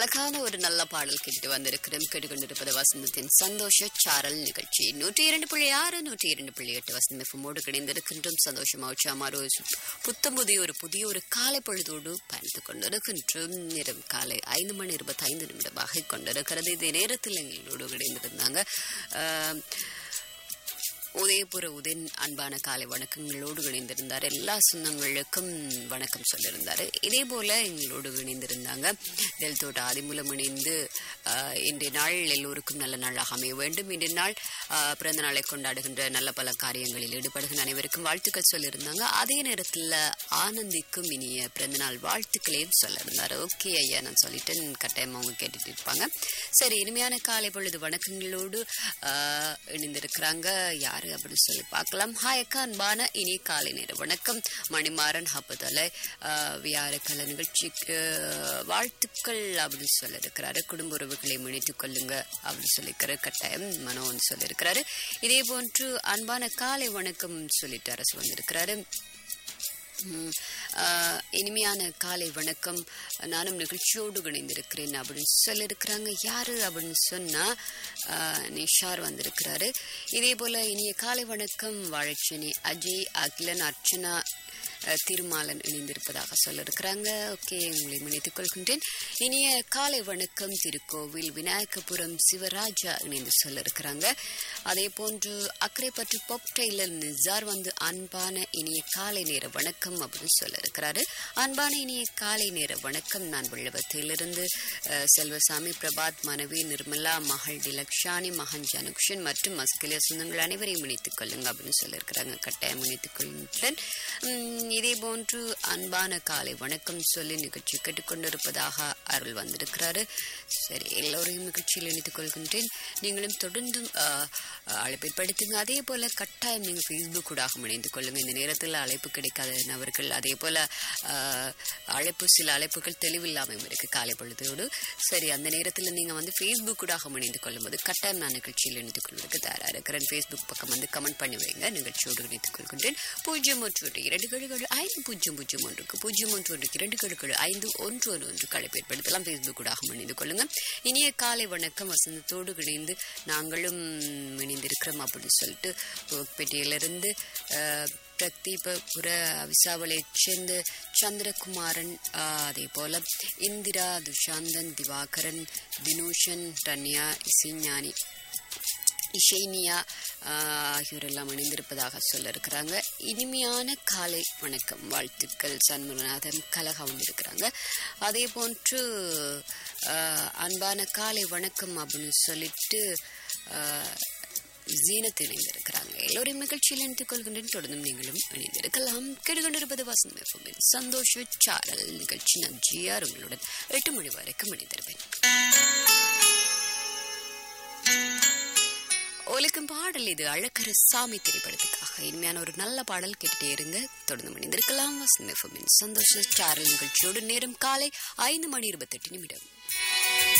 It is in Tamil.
அழகான ஒரு நல்ல பாடல் கேட்டு வந்திருக்கிறோம் கேட்டுக்கொண்டிருப்பது வசந்தத்தின் சந்தோஷ சாரல் நிகழ்ச்சி நூற்றி இரண்டு புள்ளி ஆறு நூற்றி இரண்டு புள்ளி எட்டு வசந்த எஃப்எம்மோடு கிடைந்திருக்கின்றோம் சந்தோஷமா உற்சாகமாக ஒரு சு- புத்தம் புதிய ஒரு புதிய ஒரு காலை பொழுதோடு பயணித்துக் கொண்டிருக்கின்றோம் நேரம் காலை ஐந்து மணி இருபத்தைந்து நிமிடமாக கொண்டிருக்கிறது இதே நேரத்தில் எங்களோடு கிடைந்திருந்தாங்க ஆஹ், உதயபுர உதயன் அன்பான காலை வணக்கங்களோடு இணைந்திருந்தார் எல்லா சொந்தங்களுக்கும் வணக்கம் சொல்லியிருந்தார் இதே போல எங்களோடு இணைந்திருந்தாங்க டெல் தோட்ட ஆதிமூலம் இணைந்து ஆஹ், இன்றைய நாள் எல்லோருக்கும் நல்ல நாளாக அமைய வேண்டும் இன்றைய நாள் ஆஹ், பிறந்த நாளை கொண்டாடுகின்ற நல்ல பல காரியங்களில் ஈடுபடுகின்ற அனைவருக்கும் வாழ்த்துக்கள் சொல்லியிருந்தாங்க அதே நேரத்தில் ஆனந்திக்கும் இனிய பிறந்தநாள் வாழ்த்துக்களையும் சொல்லியிருந்தார் ஓகே ஐயா நான் சொல்லிட்டேன் கட்டாயம் அவங்க கேட்டுட்டு இருப்பாங்க சரி இனிமையான காலை பொழுது வணக்கங்களோடு ஆஹ், இணைந்திருக்கிறாங்க யாரு அப்படின்னு சொல்லி பார்க்கலாம் ஹாய் அக்கா அன்பான இனி காலை நேர வணக்கம் மணிமாறன் ஹப்பதலை வியாழக்கல நிகழ்ச்சிக்கு வாழ்த்துக்கள் அப்படின்னு சொல்லியிருக்கிறாரு குடும்ப உறவுகளை இணைத்துக் கொள்ளுங்க அப்படின்னு சொல்லியிருக்காரு கட்டாயம் மனோ வந்து சொல்லியிருக்கிறாரு இதே போன்று அன்பான காலை வணக்கம் சொல்லிட்டு அரசு வந்திருக்கிறாரு ம், ஆஹ், இனிமையான காலை வணக்கம் நானும் நிகழ்ச்சியோடு இணைந்திருக்கிறேன் அப்படின்னு சொல்லியிருக்கிறாங்க யாரு அப்படின்னு சொன்னா ஆஹ், நிஷார் வந்திருக்கிறாரு இதே போல இனிய காலை வணக்கம் வாழைச்சேனி அஜய் அகிலன் அர்ச்சனா அஹ், திருமாலன் இணைந்திருப்பதாக சொல்லியிருக்கிறாங்க ஓகே உங்களை இணைத்துக் கொள்கின்றேன் இனிய காலை வணக்கம் திருக்கோவில் விநாயகபுரம் சிவராஜா இணைந்து சொல்லியிருக்கிறாங்க அதே போன்று அக்கரைப்பற்று பொப் டெய்லர் நிசார் வந்து அன்பான இனிய காலை நேர வணக்கம் அப்படின்னு சொல்லியிருக்கிறாரு அன்பான இனிய காலை நேர வணக்கம் நான் விழுவத்திலிருந்து அஹ், செல்வசாமி பிரபாத் மனைவி நிர்மலா மகள் டிலக்ஷானி மகன் ஜனுக்ஷன் மற்றும் மஸ்கிலிய சொந்தங்கள் அனைவரையும் இணைத்துக் கொள்ளுங்க அப்படின்னு சொல்லியிருக்கிறாங்க கட்டாயம் இணைத்துக் கொள்கின்றேன் உம், இதே போன்று அன்பான காலை வணக்கம் சொல்லி நிகழ்ச்சி கேட்டுக்கொண்டிருப்பதாக அருள் வந்திருக்கிறாரு சரி எல்லோரையும் நிகழ்ச்சியில் இணைத்துக் கொள்கின்றேன் நீங்களும் தொடர்ந்து ஆஹ், அழைப்பை படுத்துங்க அதே போல கட்டாயம் நீங்கள் ஃபேஸ்புக் கூடாக இணைந்து கொள்ளுங்க இந்த நேரத்தில் அழைப்பு கிடைக்காத நபர்கள் அதே போல ஆஹ், அழைப்பு சில அழைப்புகள் தெளிவில்லாமல் இருக்கு காலை பொழுதோடு சரி அந்த நேரத்தில் நீங்கள் வந்து ஃபேஸ்புக் கூடாக இணைந்து கொள்ளும்போது கட்டாயம் நான் நிகழ்ச்சியில் இணைத்துக் கொள்வதற்கு தயாராக இருக்கிறேன் ஃபேஸ்புக் பக்கம் வந்து கமெண்ட் பண்ணி வைங்க நிகழ்ச்சியோடு இணைத்துக் கொள்கின்றேன் பூஜ்ஜியம் ஒன்று ஒன்று இரண்டு கழுகள் ஐந்து பூஜ்ஜியம் பூஜ்ஜியம் ஒன்றுக்கு பூஜ்ஜியம் ஒன்று ஒன்றுக்கு இரண்டு கழுகள் ஐந்து ஒன்று ஒன்று ஒன்று கலைப்பு ஏற்படுத்தலாம் ஃபேஸ்புக் கூடாக இணைந்து கொள்ளுங்க இனிய காலை வணக்கம் வசந்தத்தோடு இணைந்து நாங்களும் இணைந்திருக்கிறோம் அப்படின்னு சொல்லிட்டு பேட்டையிலிருந்து பிரதீபபுர விசாவளையைச் சேர்ந்த சந்திரகுமாரன் ஆஹ், அதே போல இந்திரா துஷாந்தன் திவாகரன் தினூஷன் ரன்யா இசைஞானி இஷைனியா ஆஹ், ஆகியோரெல்லாம் இணைந்திருப்பதாக சொல்ல இருக்கிறாங்க இனிமையான காலை வணக்கம் வாழ்த்துக்கள் சண்முகநாதன் கலகா வந்திருக்கிறாங்க அதே போன்று ஆஹ், அன்பான காலை வணக்கம் அப்படின்னு சொல்லிட்டு ஆஹ், ஜீனத் இணைந்திருக்கிறாங்க எல்லோரையும் நிகழ்ச்சியில் இணைத்துக் கொள்கின்றேன் தொடர்ந்தும் நீங்களும் இணைந்திருக்கலாம் கேட்டுக்கொண்டிருப்பது வசந்த FM இன் சந்தோஷ சாரல் நிகழ்ச்சி நான் ஜிஆர் உங்களுடன் எட்டு மணி வரைக்கும் இணைந்திருப்பேன் ஒலிக்கும் பாடல் இது அழகர சாமி திரைப்படத்துக்காக இனிமையான ஒரு நல்ல பாடல் கேட்டுட்டே இருங்க தொடர்ந்து மணிந்திருக்கலாம் வசந்த FM இன் சந்தோஷ சாரல் நிகழ்ச்சியோடு நேரம் காலை ஐந்து மணி இருபத்தெட்டு நிமிடம்